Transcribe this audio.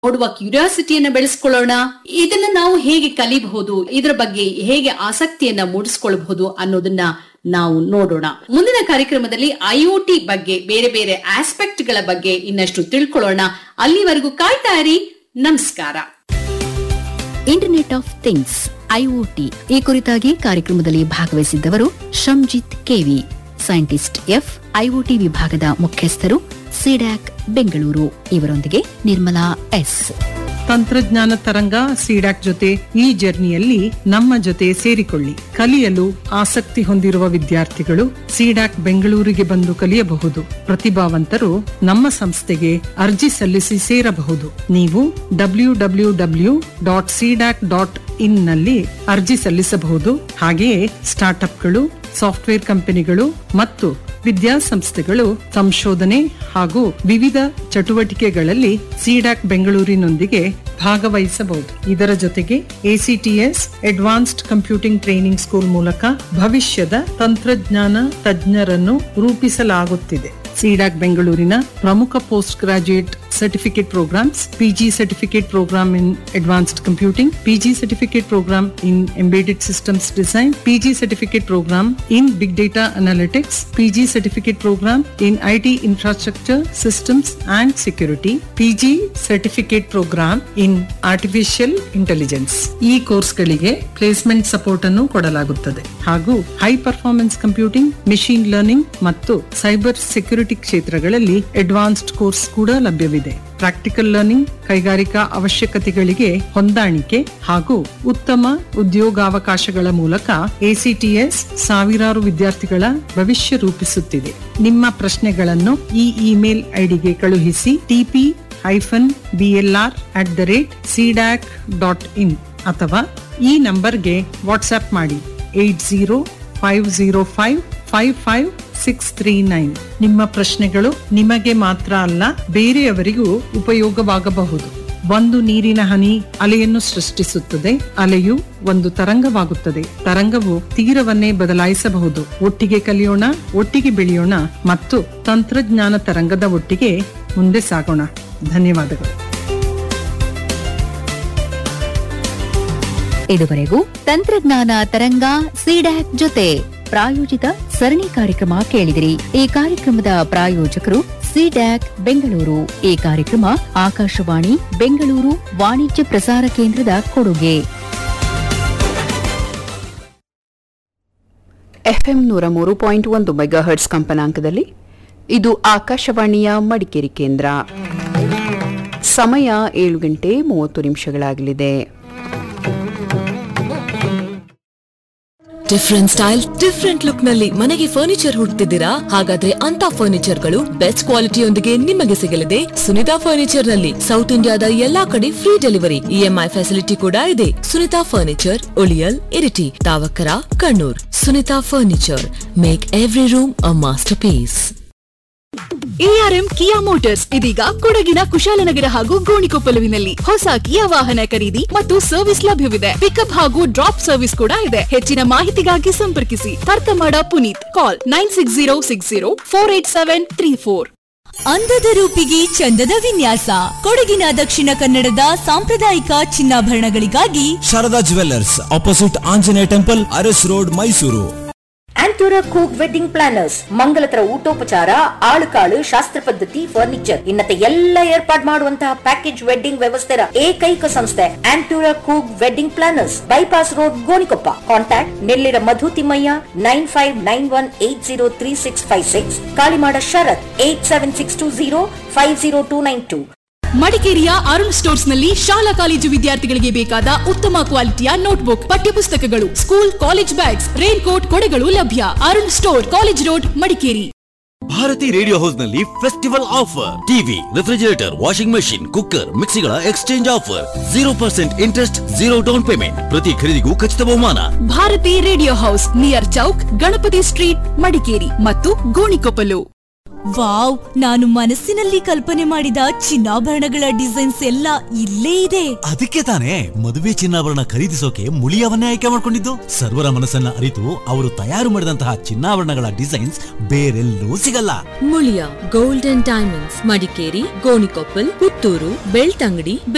ನೋಡುವ ಕ್ಯೂರಿಯಾಸಿಟಿಯನ್ನ ಬೆಳೆಸ್ಕೊಳ್ಳೋಣ ಇದನ್ನ ನಾವು ಹೇಗೆ ಕಲಿಬಹುದು ಇದರ ಬಗ್ಗೆ ಹೇಗೆ ಆಸಕ್ತಿಯನ್ನ ಮೂಡಿಸ್ಕೊಳ್ಬಹುದು ಅನ್ನೋದನ್ನ ನಾವು ನೋಡೋಣ ಮುಂದಿನ ಕಾರ್ಯಕ್ರಮದಲ್ಲಿ ಐಒಟಿ ಬಗ್ಗೆ ಬೇರೆ ಬೇರೆ ಆಸ್ಪೆಕ್ಟ್ ಗಳ ಬಗ್ಗೆ ಇನ್ನಷ್ಟು ತಿಳ್ಕೊಳ್ಳೋಣ ಅಲ್ಲಿವರೆಗೂ ಕಾಯ್ತಾ ಇರಿ ನಮಸ್ಕಾರ ಇಂಟರ್ನೆಟ್ ಆಫ್ ಥಿಂಗ್ಸ್ ಐಒಟಿ ಈ ಕುರಿತಾಗಿ ಕಾರ್ಯಕ್ರಮದಲ್ಲಿ ಭಾಗವಹಿಸಿದ್ದವರು Shanjith KV scientist F IoT ವಿಭಾಗದ ಮುಖ್ಯಸ್ಥರು ಸಿಡ್ಯಾಕ್ ಬೆಂಗಳೂರು ಇವರೊಂದಿಗೆ ನಿರ್ಮಲಾ ಎಸ್ ತಂತ್ರಜ್ಞಾನ ತರಂಗ ಸಿಡಾಕ್ ಜೊತೆ ಈ ಜರ್ನಿಯಲ್ಲಿ ನಮ್ಮ ಜೊತೆ ಸೇರಿಕೊಳ್ಳಿ ಕಲಿಯಲು ಆಸಕ್ತಿ ಹೊಂದಿರುವ ವಿದ್ಯಾರ್ಥಿಗಳು ಸಿಡಾಕ್ ಬೆಂಗಳೂರಿಗೆ ಬಂದು ಕಲಿಯಬಹುದು ಪ್ರತಿಭಾವಂತರು ನಮ್ಮ ಸಂಸ್ಥೆಗೆ ಅರ್ಜಿ ಸಲ್ಲಿಸಿ ಸೇರಬಹುದು ನೀವು W W W dot CDAC dot in ನಲ್ಲಿ ಅರ್ಜಿ ಸಲ್ಲಿಸಬಹುದು ಹಾಗೆಯೇ ಸ್ಟಾರ್ಟ್ಅಪ್ಗಳು ಸಾಫ್ಟ್ವೇರ್ ಕಂಪನಿಗಳು ಮತ್ತು ವಿದ್ಯಾಸಂಸ್ಥೆಗಳು ಸಂಶೋಧನೆ ಹಾಗೂ ವಿವಿಧ ಚಟುವಟಿಕೆಗಳಲ್ಲಿ ಸಿಡಾಕ್ ಬೆಂಗಳೂರಿನೊಂದಿಗೆ ಭಾಗವಹಿಸಬಹುದು ಇದರ ಜೊತೆಗೆ ACTS advanced computing training school ಮೂಲಕ ಭವಿಷ್ಯದ ತಂತ್ರಜ್ಞಾನ ತಜ್ಞರನ್ನು ರೂಪಿಸಲಾಗುತ್ತಿದೆ ಸಿಡಾಕ್ ಬೆಂಗಳೂರಿನ ಪ್ರಮುಖ post graduate certificate programmes PG certificate programme in advanced computing PG certificate programme in embedded systems design PG certificate programme in big data analytics PG certificate programme in IT infrastructure systems and security PG certificate programme in artificial intelligence ಈ ಕೋರ್ಸ್ಗಳಿಗೆ placement support ಅನ್ನು ಕೊಡಲಾಗುತ್ತದೆ ಹಾಗೂ high performance computing machine learning ಮತ್ತು cyber security ಕ್ಷೇತ್ರಗಳಲ್ಲಿ advanced course ಕೂಡ ಲಭ್ಯವಿದೆ practical learning ಕೈಗಾರಿಕಾ ಅವಶ್ಯಕತೆಗಳಿಗೆ ಹೊಂದಾಣಿಕೆ ಹಾಗೂ ಉತ್ತಮ ಉದ್ಯೋಗಾವಕಾಶಗಳ ಮೂಲಕ ಎಸಿಟಿಎಸ್ ಸಾವಿರಾರು ವಿದ್ಯಾರ್ಥಿಗಳ ಭವಿಷ್ಯ ರೂಪಿಸುತ್ತಿದೆ ನಿಮ್ಮ ಪ್ರಶ್ನೆಗಳನ್ನು ಈ ಇಮೇಲ್ ಐಡಿಗೆ ಕಳುಹಿಸಿ TP hyphen BLR at the rate CDAC dot in ಅಥವಾ ಈ ನಂಬರ್ಗೆ ವಾಟ್ಸ್ಆಪ್ ಮಾಡಿ eight zero five zero five five five six three nine ನಿಮ್ಮ ಪ್ರಶ್ನೆಗಳು ನಿಮಗೆ ಮಾತ್ರ ಅಲ್ಲ ಬೇರೆಯವರಿಗೂ ಉಪಯೋಗವಾಗಬಹುದು ಒಂದು ನೀರಿನ ಹನಿ ಅಲೆಯನ್ನು ಸೃಷ್ಟಿಸುತ್ತದೆ ಅಲೆಯು ಒಂದು ತರಂಗವಾಗುತ್ತದೆ ತರಂಗವು ತೀರವನ್ನೇ ಬದಲಾಯಿಸಬಹುದು ಒಟ್ಟಿಗೆ ಕಲಿಯೋಣ ಒಟ್ಟಿಗೆ ಬೆಳೆಯೋಣ ಮತ್ತು ತಂತ್ರಜ್ಞಾನ ತರಂಗದ ಒಟ್ಟಿಗೆ ಮುಂದೆ ಸಾಗೋಣ ಧನ್ಯವಾದಗಳು ಇದುವರೆಗೂ ತಂತ್ರಜ್ಞಾನ ತರಂಗ ಸಿಡ್ಯಾಕ್ ಜೊತೆ ಪ್ರಾಯೋಜಿತ ಸರಣಿ ಕಾರ್ಯಕ್ರಮ ಕೇಳಿದಿರಿ ಈ ಕಾರ್ಯಕ್ರಮದ ಪ್ರಾಯೋಜಕರು ಸಿಡ್ಯಾಕ್ ಬೆಂಗಳೂರು ಈ ಕಾರ್ಯಕ್ರಮ ಆಕಾಶವಾಣಿ ಬೆಂಗಳೂರು ವಾಣಿಜ್ಯ ಪ್ರಸಾರ ಕೇಂದ್ರದ ಕೊಡುಗೆ ಎಫ್ಎಂ ನೂರ ಮೂರು ಪಾಯಿಂಟ್ ಒಂದು ಮೆಗಾಹರ್ಟ್ಸ್ ಕಂಪನಾಂಕದಲ್ಲಿ ಇದು ಆಕಾಶವಾಣಿಯ ಮಡಿಕೇರಿ ಕೇಂದ್ರ ಸಮಯ ಏಳು ಗಂಟೆ ಮೂವತ್ತು ನಿಮಿಷಗಳಾಗಲಿದೆ ಡಿಫ್ರೆಂಟ್ ಸ್ಟೈಲ್ ಡಿಫ್ರೆಂಟ್ ಲುಕ್ ನಲ್ಲಿ ಮನೆಗೆ ಫರ್ನಿಚರ್ ಹುಡುಕ್ತಿದ್ದೀರಾ ಹಾಗಾದ್ರೆ ಅಂತ ಫರ್ನಿಚರ್ ಗಳು ಬೆಸ್ಟ್ ಕ್ವಾಲಿಟಿಯೊಂದಿಗೆ ನಿಮಗೆ ಸಿಗಲಿದೆ ಸುನಿತಾ ಫರ್ನಿಚರ್ ನಲ್ಲಿ ಸೌತ್ ಇಂಡಿಯಾದ ಎಲ್ಲಾ ಕಡೆ ಫ್ರೀ ಡೆಲಿವರಿ ಇಎಂಐ ಫೆಸಿಲಿಟಿ ಕೂಡ ಇದೆ Sunita furniture Uliyil Iritty Thavakkara Kannur Sunita furniture make every room a masterpiece ARM Kia Motors ಇದೀಗ ಕೊಡಗಿನ ಕುಶಾಲನಗರ ಹಾಗೂ ಗೋಣಿಕೊಪ್ಪಲುವಿನಲ್ಲಿ ಹೊಸ ಕಿಯಾ ವಾಹನ ಖರೀದಿ ಮತ್ತು ಸರ್ವಿಸ್ ಲಭ್ಯವಿದೆ ಪಿಕಪ್ ಹಾಗೂ ಡ್ರಾಪ್ ಸರ್ವಿಸ್ ಕೂಡ ಇದೆ ಹೆಚ್ಚಿನ ಮಾಹಿತಿಗಾಗಿ ಸಂಪರ್ಕಿಸಿ Tharkamada Puneeth call nine six zero six zero four eight seven three four ಅಂದದ ರೂಪಿಗೆ ಚಂದದ ವಿನ್ಯಾಸ ಕೊಡಗಿನ ದಕ್ಷಿಣ ಕನ್ನಡದ ಸಾಂಪ್ರದಾಯಿಕ ಚಿನ್ನಾಭರಣಗಳಿಗಾಗಿ Sharada jewellers opposite Anjaneya temple Aras road Mysuru Antoora ಕೂಕ್ ವೆಡ್ಡಿಂಗ್ ಪ್ಲಾನರ್ಸ್ ಮಂಗಲತರ ಊಟೋಪಚಾರ ಆಳುಕಾಳು ಶಾಸ್ತ್ರ ಪದ್ಧತಿ ಫರ್ನಿಚರ್ ಇನ್ನತೆ ಎಲ್ಲ ಏರ್ಪಾಡ್ ಮಾಡುವಂತಹ ಪ್ಯಾಕೇಜ್ ವೆಡ್ಡಿಂಗ್ ವ್ಯವಸ್ಥೆಯ ಏಕೈಕ ಸಂಸ್ಥೆ ಆಂಟೂರ ಕೂಗ್ wedding planners bypass road Gonikoppa contact Nellira Madhu Thimmaiah nine five nine one eight zero three six five six Kalimada Sharath eight seven six two zero five zero two nine two ಮಡಿಕೇರಿಯ ಅರುಣ್ ಸ್ಟೋರ್ಸ್ ನಲ್ಲಿ ಶಾಲಾ ಕಾಲೇಜು ವಿದ್ಯಾರ್ಥಿಗಳಿಗೆ ಬೇಕಾದ ಉತ್ತಮ ಕ್ವಾಲಿಟಿಯ ನೋಟ್ಬುಕ್ ಪಠ್ಯಪುಸ್ತಕಗಳು school college bags rain coat ಕೊಡೆಗಳು ಲಭ್ಯ Arun store college road Madikeri Bharathi radio house ನಲ್ಲಿ festival offer TV refrigerator washing machine cooker ಮಿಕ್ಸಿಗಳ exchange offer zero percent interest zero down payment ಪ್ರತಿ ಖರೀದಿಗೂ ಖಚಿತ ಬಹುಮಾನ Bharathi radio house near Chowk Ganapathi street Madikeri ಮತ್ತು ಗೋಣಿಕೊಪ್ಪಲು ವಾವ್ ನಾನು ಮನಸ್ಸಿನಲ್ಲಿ ಕಲ್ಪನೆ ಮಾಡಿದ ಚಿನ್ನಾಭರಣಗಳ ಡಿಸೈನ್ಸ್ ಎಲ್ಲ ಇಲ್ಲೇ ಇದೆ ಅದಕ್ಕೆ ತಾನೇ ಮದುವೆ ಚಿನ್ನಾಭರಣ ಖರೀದಿಸೋಕೆ ಮುಳಿಯವನ್ನೇ ಆಯ್ಕೆ ಮಾಡ್ಕೊಂಡಿದ್ದು ಸರ್ವರ ಮನಸ್ಸನ್ನ ಅರಿತು ಅವರು ತಯಾರು ಮಾಡಿದಂತಹ ಚಿನ್ನಾಭರಣಗಳ ಡಿಸೈನ್ಸ್ ಬೇರೆಲ್ಲೂ ಸಿಗಲ್ಲ ಮುಳಿಯ ಗೋಲ್ಡನ್ ಡೈಮಂಡ್ಸ್ ಮಡಿಕೇರಿ ಗೋಣಿಕೊಪ್ಪಲ್ ಪುತ್ತೂರು ಬೆಳ್ತಂಗಡಿ